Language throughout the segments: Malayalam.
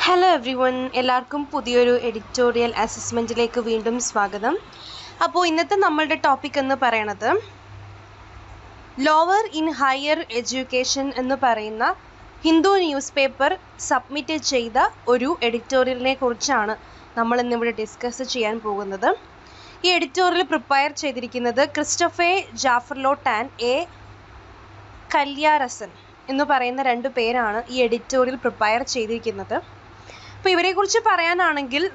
ഹലോ എവ്രി വൺ എല്ലാവർക്കും പുതിയൊരു എഡിറ്റോറിയൽ അസസ്മെൻറ്റിലേക്ക് വീണ്ടും സ്വാഗതം അപ്പോൾ ഇന്നത്തെ നമ്മളുടെ ടോപ്പിക് എന്ന് പറയണത് ലോവർ ഇൻ ഹയർ എഡ്യൂക്കേഷൻ എന്ന് പറയുന്ന ഹിന്ദു ന്യൂസ് പേപ്പർ സബ്മിറ്റ് ചെയ്ത ഒരു എഡിറ്റോറിയലിനെ കുറിച്ചാണ് നമ്മൾ ഇന്നിവിടെ ഡിസ്കസ് ചെയ്യാൻ പോകുന്നത് ഈ എഡിറ്റോറിയൽ പ്രിപ്പയർ ചെയ്തിരിക്കുന്നത് ക്രിസ്റ്റഫെ ജാഫർലോ ടാൻ എ കല്യാരസൻ എന്ന് പറയുന്ന രണ്ട് പേരാണ് ഈ എഡിറ്റോറിയൽ പ്രിപ്പയർ ചെയ്തിരിക്കുന്നത് അപ്പോൾ ഇവരെക്കുറിച്ച് പറയാനാണെങ്കിൽ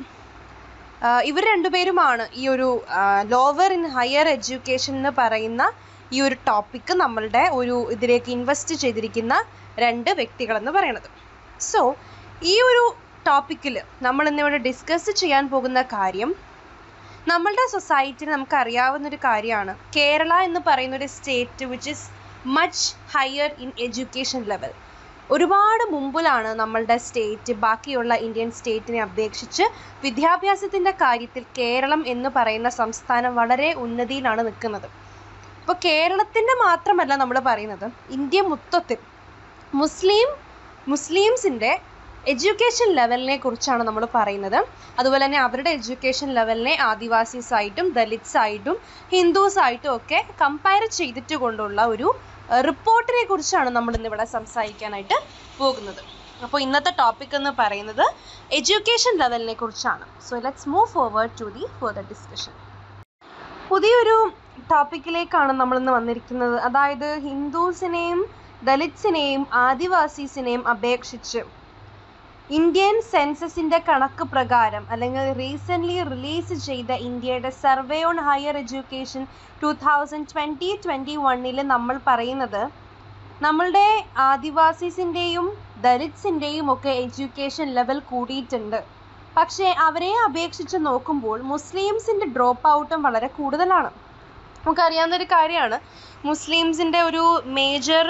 ഇവർ രണ്ടുപേരുമാണ് ഈ ഒരു ലോവർ ഇൻ ഹയർ എഡ്യൂക്കേഷൻ എന്ന് പറയുന്ന ഈ ഒരു ടോപ്പിക്ക് നമ്മളുടെ ഒരു ഇതിലേക്ക് ഇൻവെസ്റ്റ് ചെയ്തിരിക്കുന്ന രണ്ട് വ്യക്തികളെന്ന് പറയുന്നത് സോ ഈ ഒരു ടോപ്പിക്കിൽ നമ്മൾ ഇന്നിവിടെ ഡിസ്കസ് ചെയ്യാൻ പോകുന്ന കാര്യം നമ്മളുടെ സൊസൈറ്റിയിൽ നമുക്ക് അറിയാവുന്ന ഒരു കാര്യമാണ് കേരള എന്ന് പറയുന്ന ഒരു state which is much higher in education level ഒരുപാട് മുമ്പിലാണ് നമ്മളുടെ സ്റ്റേറ്റ് ബാക്കിയുള്ള ഇന്ത്യൻ സ്റ്റേറ്റിനെ അപേക്ഷിച്ച് വിദ്യാഭ്യാസത്തിൻ്റെ കാര്യത്തിൽ കേരളം എന്ന് പറയുന്ന സംസ്ഥാനം വളരെ ഉന്നതിയിലാണ് നിൽക്കുന്നത് ഇപ്പോൾ കേരളത്തിൻ്റെ മാത്രമല്ല നമ്മൾ പറയുന്നത് ഇന്ത്യ മൊത്തത്തിൽ മുസ്ലിം മുസ്ലിംസിൻ്റെ എഡ്യൂക്കേഷൻ ലെവലിനെ കുറിച്ചാണ് നമ്മൾ പറയുന്നത് അതുപോലെ തന്നെ അവരുടെ എഡ്യൂക്കേഷൻ ലെവലിനെ ആദിവാസീസ് ആയിട്ടും ദലിത്സ് ആയിട്ടും ഹിന്ദുസ് ആയിട്ടും ഒക്കെ കമ്പയർ ചെയ്തിട്ട് കൊണ്ടുള്ള ഒരു റിപ്പോർട്ടിനെ കുറിച്ചാണ് നമ്മൾ ഇന്നിവിടെ സംസാരിക്കാനായിട്ട് പോകുന്നത് അപ്പോൾ ഇന്നത്തെ ടോപ്പിക് എന്ന് പറയുന്നത് എഡ്യൂക്കേഷൻ ലെവലിനെ കുറിച്ചാണ് so let's move forward to the further discussion പുതിയൊരു ടോപ്പിക്കിലേക്കാണ് നമ്മളിന്ന് വന്നിരിക്കുന്നത് അതായത് ഹിന്ദുസിനെയും ദലിത്സിനെയും ആദിവാസീസിനെയും അപേക്ഷിച്ച് ഇന്ത്യൻ സെൻസസിൻ്റെ കണക്ക് പ്രകാരം അല്ലെങ്കിൽ റീസെൻ്റ്ലി റിലീസ് ചെയ്ത ഇന്ത്യയുടെ survey on higher education two thousand twenty twenty വണ്ണിൽ നമ്മൾ പറയുന്നത് നമ്മളുടെ ആദിവാസീസിൻ്റെയും ദലിത്സിൻ്റെയും ഒക്കെ എഡ്യൂക്കേഷൻ ലെവൽ കൂടിയിട്ടുണ്ട് പക്ഷേ അവരെ അപേക്ഷിച്ച് നോക്കുമ്പോൾ മുസ്ലിംസിൻ്റെ ഡ്രോപ്പ് ഔട്ടും വളരെ കൂടുതലാണ് നമുക്കറിയാവുന്ന ഒരു കാര്യമാണ് മുസ്ലിംസിൻ്റെ ഒരു മേജർ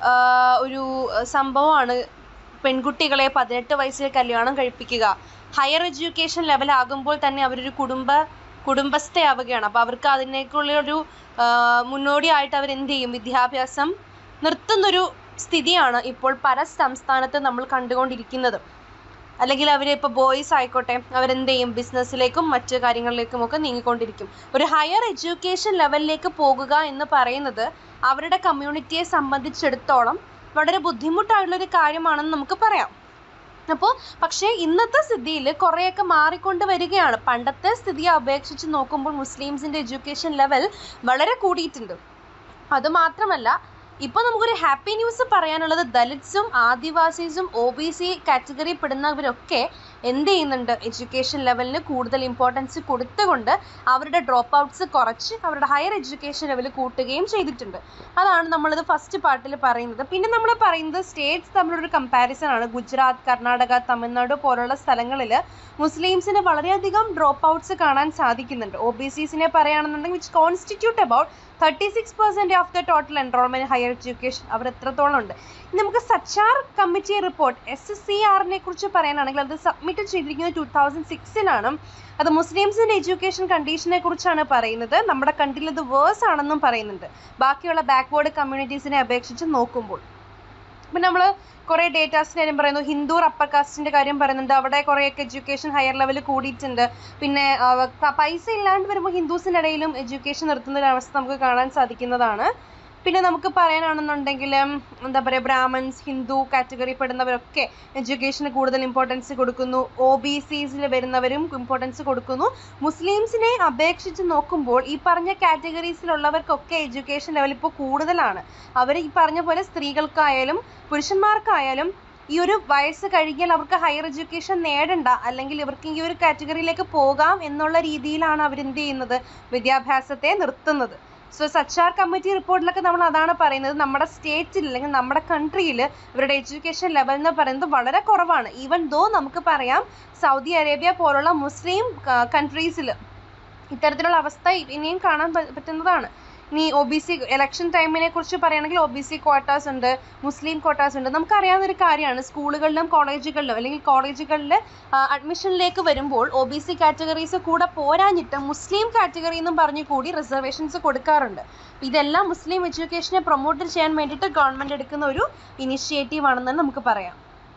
ഒരു സംഭവമാണ് പെൺകുട്ടികളെ പതിനെട്ട് വയസ്സിൽ കല്യാണം കഴിപ്പിക്കുക ഹയർ എഡ്യൂക്കേഷൻ ലെവൽ ആകുമ്പോൾ തന്നെ അവരൊരു കുടുംബ കുടുംബസ്ഥയാവുകയാണ് അപ്പോൾ അവർക്ക് അതിനേക്കുള്ളൊരു മുന്നോടിയായിട്ട് അവർ എന്ത് ചെയ്യും വിദ്യാഭ്യാസം നിർത്തുന്നൊരു സ്ഥിതിയാണ് ഇപ്പോൾ പല സംസ്ഥാനത്ത് നമ്മൾ കണ്ടുകൊണ്ടിരിക്കുന്നത് അല്ലെങ്കിൽ അവർ ഇപ്പോൾ ബോയ്സ് ആയിക്കോട്ടെ അവരെന്ത് ചെയ്യും ബിസിനസ്സിലേക്കും മറ്റു കാര്യങ്ങളിലേക്കും ഒക്കെ നീങ്ങിക്കൊണ്ടിരിക്കും ഒരു ഹയർ എഡ്യൂക്കേഷൻ ലെവലിലേക്ക് പോകുക എന്ന് പറയുന്നത് അവരുടെ കമ്മ്യൂണിറ്റിയെ സംബന്ധിച്ചിടത്തോളം വളരെ ബുദ്ധിമുട്ടായിട്ടുള്ളൊരു കാര്യമാണെന്ന് നമുക്ക് പറയാം അപ്പോൾ പക്ഷേ ഇന്നത്തെ സ്ഥിതിയിൽ കുറേയൊക്കെ മാറിക്കൊണ്ട് വരികയാണ് പണ്ടത്തെ സ്ഥിതിയെ അപേക്ഷിച്ച് നോക്കുമ്പോൾ മുസ്ലിംസിൻ്റെ എഡ്യൂക്കേഷൻ ലെവൽ വളരെ കൂടിയിട്ടുണ്ട് അതുമാത്രമല്ല ഇപ്പോൾ നമുക്കൊരു ഹാപ്പി ന്യൂസ് പറയാനുള്ളത് ദലിത്സും ആദിവാസീസും ഒ ബി സി കാറ്റഗറി പെടുന്നവരൊക്കെ എന്ത് ചെയ്യുന്നുണ്ട് എഡ്യൂക്കേഷൻ ലെവലിന് കൂടുതൽ ഇമ്പോർട്ടൻസ് കൊടുത്തുകൊണ്ട് അവരുടെ ഡ്രോപ്പ് ഔട്ട്സ് കുറച്ച് അവരുടെ ഹയർ എഡ്യൂക്കേഷൻ ലെവൽ കൂട്ടുകയും ചെയ്തിട്ടുണ്ട് അതാണ് നമ്മളിത് ഫസ്റ്റ് പാർട്ടിൽ പറയുന്നത് പിന്നെ നമ്മൾ പറയുന്നത് സ്റ്റേറ്റ്സ് തമ്മിലൊരു കമ്പാരിസൺ ആണ് ഗുജറാത്ത് കർണാടക തമിഴ്നാട് പോലുള്ള സ്ഥലങ്ങളിൽ മുസ്ലിംസിന് വളരെയധികം ഡ്രോപ്പ് ഔട്ട്സ് കാണാൻ സാധിക്കുന്നുണ്ട് ഒ ബി സിസിനെ പറയുകയാണെന്നുണ്ടെങ്കിൽ which constitute about thirty six percent of the total enrolment higher education അവർ എത്രത്തോളം ഉണ്ട് നമുക്ക് Sachar committee report S S C ആറിനെ കുറിച്ച് പറയാനാണെങ്കിൽ അത് സബ്മിറ്റ് ചെയ്തിരിക്കുന്നത് ടു തൗസൻഡ് സിക്സിലാണ് അത് മുസ്ലിംസിൻ്റെ എഡ്യൂക്കേഷൻ കണ്ടീഷനെ കുറിച്ചാണ് പറയുന്നത് നമ്മുടെ കൺട്രിയിൽ ഇത് വേഴ്സ് ആണെന്നും പറയുന്നുണ്ട് ബാക്കിയുള്ള ബാക്ക്വേർഡ് കമ്മ്യൂണിറ്റീസിനെ അപേക്ഷിച്ച് നോക്കുമ്പോൾ ഇപ്പം നമ്മൾ കുറേ ഡേറ്റാസിൻ്റെ കാര്യം പറയുന്നു ഹിന്ദു അപ്പർ കാസ്റ്റിൻ്റെ കാര്യം പറയുന്നുണ്ട് അവിടെ കുറേയൊക്കെ എഡ്യൂക്കേഷൻ ഹയർ ലെവൽ കൂടിയിട്ടുണ്ട് പിന്നെ പൈസ ഇല്ലാണ്ട് വരുമ്പോൾ ഹിന്ദുസിൻ്റെ ഇടയിലും എഡ്യൂക്കേഷൻ നിർത്തുന്ന ഒരു അവസ്ഥ നമുക്ക് കാണാൻ സാധിക്കുന്നതാണ് പിന്നെ നമുക്ക് പറയാനാണെന്നുണ്ടെങ്കിൽ എന്താ പറയുക ബ്രാഹ്മൺസ് ഹിന്ദു കാറ്റഗറി പെടുന്നവരൊക്കെ എഡ്യൂക്കേഷന് കൂടുതൽ ഇമ്പോർട്ടൻസ് കൊടുക്കുന്നു ഒ ബി സിസിൽ വരുന്നവരും ഇമ്പോർട്ടൻസ് കൊടുക്കുന്നു മുസ്ലിംസിനെ അപേക്ഷിച്ച് നോക്കുമ്പോൾ ഈ പറഞ്ഞ കാറ്റഗറീസിലുള്ളവർക്കൊക്കെ എഡ്യൂക്കേഷൻ ലെവൽ ഇപ്പോൾ കൂടുതലാണ് അവർ ഈ പറഞ്ഞ പോലെ സ്ത്രീകൾക്കായാലും പുരുഷന്മാർക്കായാലും ഈ ഒരു വയസ്സ് കഴിഞ്ഞാൽ അവർക്ക് ഹയർ എഡ്യൂക്കേഷൻ നേടണ്ട അല്ലെങ്കിൽ ഇവർക്ക് ഈ ഒരു കാറ്റഗറിയിലേക്ക് പോകാം എന്നുള്ള രീതിയിലാണ് അവർ എന്ത് ചെയ്യുന്നത് വിദ്യാഭ്യാസത്തെ നിർത്തുന്നത് സോ സച്ചാർ കമ്മിറ്റി റിപ്പോർട്ടിലൊക്കെ നമ്മൾ അതാണ് പറയുന്നത് നമ്മുടെ സ്റ്റേറ്റിൽ അല്ലെങ്കിൽ നമ്മുടെ കൺട്രിയിൽ ഇവരുടെ എഡ്യൂക്കേഷൻ ലെവൽ എന്ന് പറയുന്നത് വളരെ കുറവാണ് ഈവൻ ദോ നമുക്ക് പറയാം സൗദി അറേബ്യ പോലുള്ള മുസ്ലിം കൺട്രീസിൽ ഇത്തരത്തിലുള്ള അവസ്ഥ ഇനിയും കാണാൻ പറ്റുന്നതാണ് ഇനി ഒ ബി സി ഇലക്ഷൻ ടൈമിനെ കുറിച്ച് പറയുകയാണെങ്കിൽ ഒ ബി സി ക്വാർട്ടേഴ്സ് ഉണ്ട് മുസ്ലിം ക്വാർട്ടേഴ്സ് ഉണ്ട് നമുക്കറിയാവുന്ന ഒരു കാര്യമാണ് സ്കൂളുകളിലും കോളേജുകളിലും അല്ലെങ്കിൽ കോളേജുകളിൽ അഡ്മിഷനിലേക്ക് വരുമ്പോൾ ഒ ബി സി കാറ്റഗറീസ് കൂടെ പോരാഞ്ഞിട്ട് മുസ്ലിം കാറ്റഗറി എന്നും പറഞ്ഞു കൂടി റിസർവേഷൻസ് കൊടുക്കാറുണ്ട് ഇതെല്ലാം മുസ്ലിം എഡ്യൂക്കേഷനെ പ്രൊമോട്ട് ചെയ്യാൻ വേണ്ടിയിട്ട് ഗവൺമെൻറ് എടുക്കുന്ന ഒരു ഇനിഷ്യേറ്റീവ് ആണെന്ന് നമുക്ക് പറയാം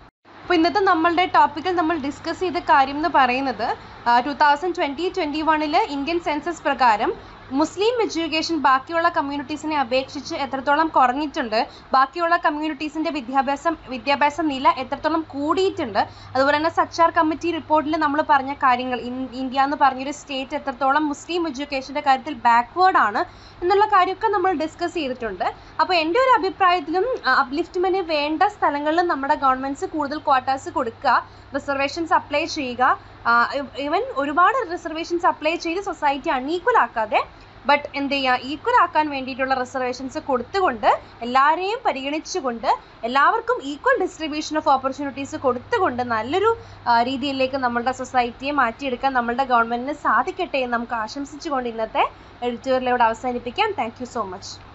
അപ്പോൾ ഇന്നത്തെ നമ്മളുടെ ടോപ്പിക്കിൽ നമ്മൾ ഡിസ്കസ് ചെയ്ത കാര്യം എന്ന് പറയുന്നത് ടു തൗസൻഡ് ട്വൻറ്റി ട്വൻറ്റി വണ്ണിൽ ഇന്ത്യൻ സെൻസസ് പ്രകാരം മുസ്ലിം എഡ്യൂക്കേഷൻ ബാക്കിയുള്ള കമ്മ്യൂണിറ്റീസിനെ അപേക്ഷിച്ച് എത്രത്തോളം കുറഞ്ഞിട്ടുണ്ട് ബാക്കിയുള്ള കമ്മ്യൂണിറ്റീസിൻ്റെ വിദ്യാഭ്യാസം വിദ്യാഭ്യാസ നില എത്രത്തോളം കൂടിയിട്ടുണ്ട് അതുപോലെ തന്നെ സച്ചാർ കമ്മിറ്റി റിപ്പോർട്ടിൽ നമ്മൾ പറഞ്ഞ കാര്യങ്ങൾ ഇന്ത്യ എന്ന് പറഞ്ഞൊരു സ്റ്റേറ്റ് എത്രത്തോളം മുസ്ലിം എഡ്യൂക്കേഷൻ്റെ കാര്യത്തിൽ ബാക്ക്വേർഡ് ആണ് എന്നുള്ള കാര്യമൊക്കെ നമ്മൾ ഡിസ്കസ് ചെയ്തിട്ടുണ്ട് അപ്പോൾ എൻ്റെ ഒരു അഭിപ്രായത്തിലും അപ്ലിഫ്റ്റ്മെൻറ്റ് വേണ്ട സ്ഥലങ്ങളിലും നമ്മുടെ ഗവൺമെൻറ്റ്സ് കൂടുതൽ ക്വാർട്ടേഴ്സ് കൊടുക്കുക റിസർവേഷൻസ് അപ്ലൈ ചെയ്യുക ഈവൻ ഒരുപാട് റിസർവേഷൻസ് അപ്ലൈ ചെയ്ത് സൊസൈറ്റി അൺഈക്വൽ ആക്കാതെ ബട്ട് എന്ത് ചെയ്യുക ഈക്വൽ ആക്കാൻ വേണ്ടിയിട്ടുള്ള റിസർവേഷൻസ് കൊടുത്തുകൊണ്ട് എല്ലാവരെയും പരിഗണിച്ചുകൊണ്ട് എല്ലാവർക്കും ഈക്വൽ ഡിസ്ട്രിബ്യൂഷൻ ഓഫ് ഓപ്പർച്യൂണിറ്റീസ് കൊടുത്തുകൊണ്ട് നല്ലൊരു രീതിയിലേക്ക് നമ്മളുടെ സൊസൈറ്റിയെ മാറ്റിയെടുക്കാൻ നമ്മളുടെ ഗവൺമെൻറ്റിന് സാധിക്കട്ടെ എന്ന് നമുക്ക് ആശംസിച്ചുകൊണ്ട് ഇന്നത്തെ എഡിറ്റോറിയൽ ഇവിടെ അവസാനിപ്പിക്കാം താങ്ക് യു സോ മച്ച്